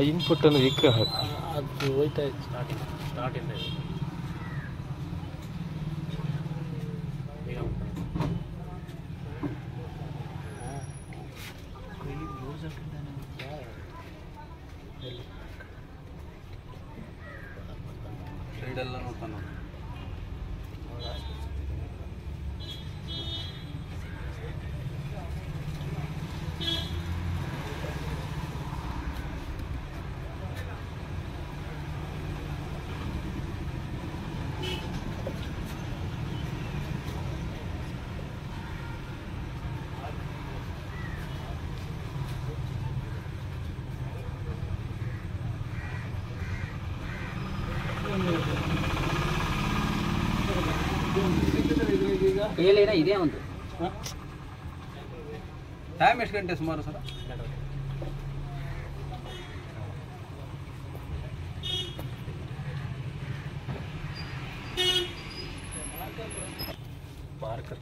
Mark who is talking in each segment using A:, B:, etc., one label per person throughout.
A: ಆ ಇನ್ಪುಟ್ ಅನ್ನು ವಿಗ್ರಹ
B: ಅದು ಹೋಯ್ತಾ ಇತ್ತು ಸ್ಟಾರ್ಟಿಂಗ್ ಸ್ಟಾರ್ಟಿಂದ ಇದೆ ಈಗ
C: ಸೈಡೆಲ್ಲ ನೋಡ್ತಾನೆ
D: ಕೈಯಲ್ಲಿ ಏನೋ ಇದೆ ಒಂದು
C: ಟೈಮ್ ಎಷ್ಟು ಗಂಟೆ ಸುಮಾರು ಸರ್
B: ಮಾರ್ಕರ್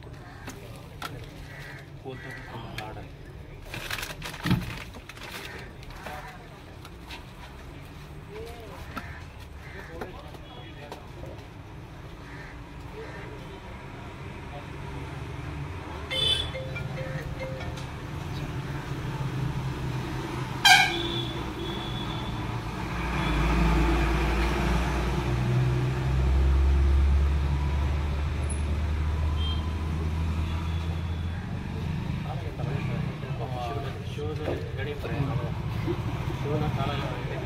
B: ಶೂಸ್ ಗಡಿ ಶೂನ ಕಾಲಲ್ಲ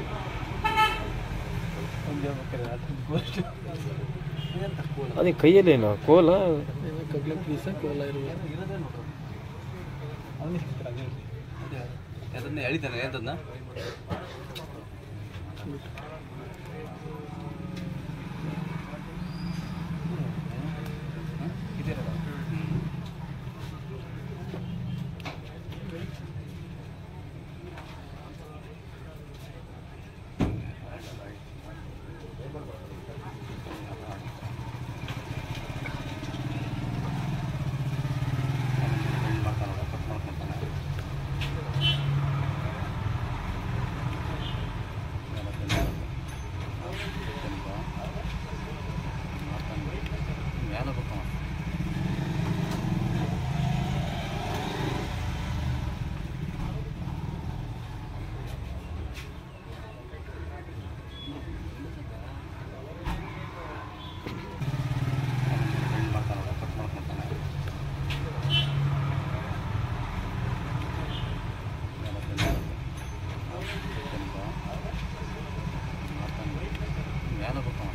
A: ಅದೇ ಕೈಯಲ್ಲೇನು ಕೋಲ
B: ಕಗ್ಲ ಪೀಸ ಕೋಲ ಇರುವುದು
C: ಅದನ್ನ ಎಳಿತಾನೆ ಎಂತದ್ನ ಮ್ಯಾಲ ಬರ್ತಾವ ಮ್ಯಾಲ ಬರ್ತಾವ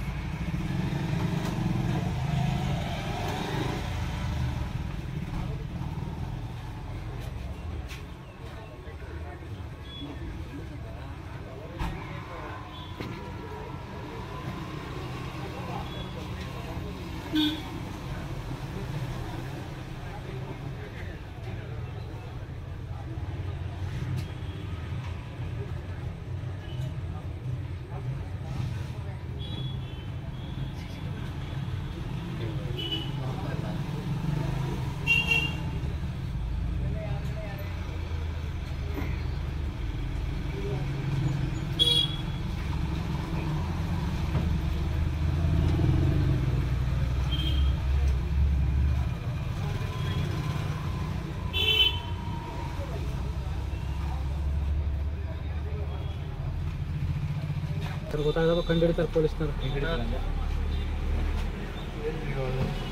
B: ಗೊತ್ತಾಗಬೇಕು ಕಂಡು ಹಿಡಿತಾರೆ ಪೊಲೀಸ್ನವ್ರು